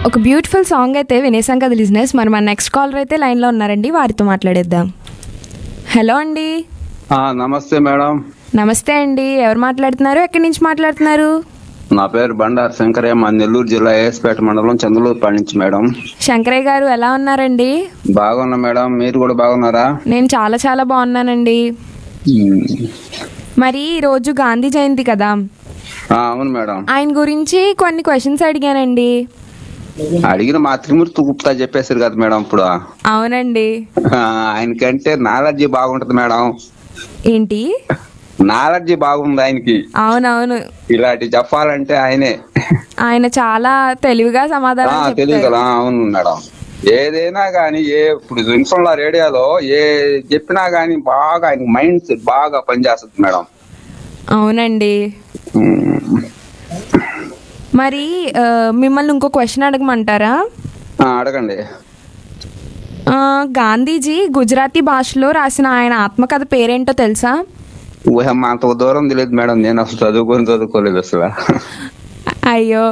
ఒక beautiful song అయితే వినేసాం కదా లిజినెస్ మరి మన నెక్స్ట్ కాలర్ అయితే లైన్లో ఉన్నారండి వారితో మాట్లాడేద్దాం హలో అండి ఆ, నమస్తే మేడం నమస్తే అండి ఎవరు మాట్లాడుతున్నారు ఎక్కడి నుంచి మాట్లాడుతున్నారు నా పేరు బండారు శంకరయ్య మా నెల్లూరు జిల్లా ఏఎస్పేట మండలం చంద్రలూరుపాడు నుంచి మేడం శంకరయ్య గారు ఎలా ఉన్నారండి బాగున్నా మేడం మీరు కూడా బాగున్నారా నేను చాలా చాలా బాగున్నానండి ఉమ్. మరి ఈరోజు గాంధీ జయంతి కదా ఆ, అవును మేడం ఆయన గురించి కొన్ని క్వశ్చన్స్ అడిగానండి అడిగిన మా త్రిమూర్తి గుప్తా చెప్పేశారు కదా మేడం ఇప్పుడు అవునండి ఆ, ఆయనకంటే నాలెడ్జీ బాగుంటది మేడం ఏంటి నాలెడ్జీ బాగుంది ఆయనకి అవునవును ఇలాంటి చెప్పాలంటే ఆయనే ఆయన చాలా తెలివిగా ఆ, సమాధానం తెలియదు చెప్తారు కదా అవును మేడం ఏదైనా గానీ ఏ ఇప్పుడు విన్సంలో రేడియోలో ఏ చెప్పినా గానీ బాగా ఆయన మైండ్ సెట్ బాగా పనిచేస్తుంది మేడం అవునండి ఉమ్. మరి ఆ, మిమ్మల్ని ఇంకో క్వశ్చన్ అడగమంటారా ఆ, అడగండి ఆ, గాంధీజీ గుజరాతీ భాషలో రాసిన ఆయన ఆత్మకథ పేరేంటో తెలుసా ఊహమ్మ అంత దూరం తెలియదు మేడం నేను అసలు చదువుకొని చదువుకోలేదు అసలు అయ్యో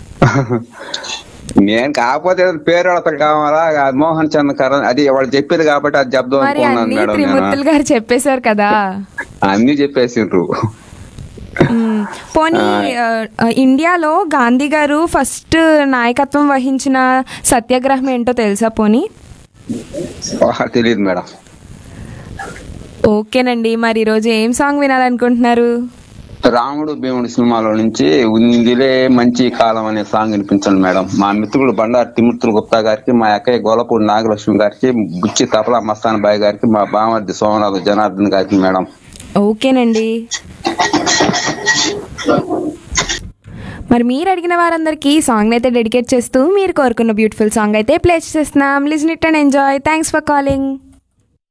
నేను కాకపోతే పేరు అడత కావాలా ఆ మోహన్ చంద్ర కరణ్ అది వాళ్ళు చెప్పారు కాబట్టి అది చెప్దాం మరి అనుకున్నాను అన్ని మేడం త్రిమూర్తులు నేను గారు చెప్పేశారు కదా అన్ని చెప్పేసిండ్రు మ్, పోనీ ఆ, ఆ, ఇండియాలో గాంధీ గారు ఫస్ట్ నాయకత్వం వహించిన సత్యాగ్రహం ఏంటో తెలుసా పోనీ ఆహా, తెలియదు మేడం ఓకేనండి మరి ఈరోజు ఏం సాంగ్ వినాలనుకుంటున్నారు రాముడు భీముడు సినిమాలో నుంచి ఉందిలే మంచి కాలం అనే సాంగ్ వినిపించండి మేడం మా మిత్రుడు బండారు తిమూర్తులు గుప్తా గారికి మా అక్కయ్య గోలపూడి నాగలక్ష్మి గారికి బుచ్చి తపలా మస్తాన్ బాయ్ గారికి మా బామర్ది సోమనాథ్ జనార్దన్ గారికి మేడం ఓకేనండి మరి మీరు అడిగిన వారందరికీ ఈ సాంగ్ అయితే డెడికేట్ చేస్తూ మీరు కోరుకున్న బ్యూటిఫుల్ సాంగ్ అయితే ప్లే చేస్తున్నాం listen it and enjoy thanks for calling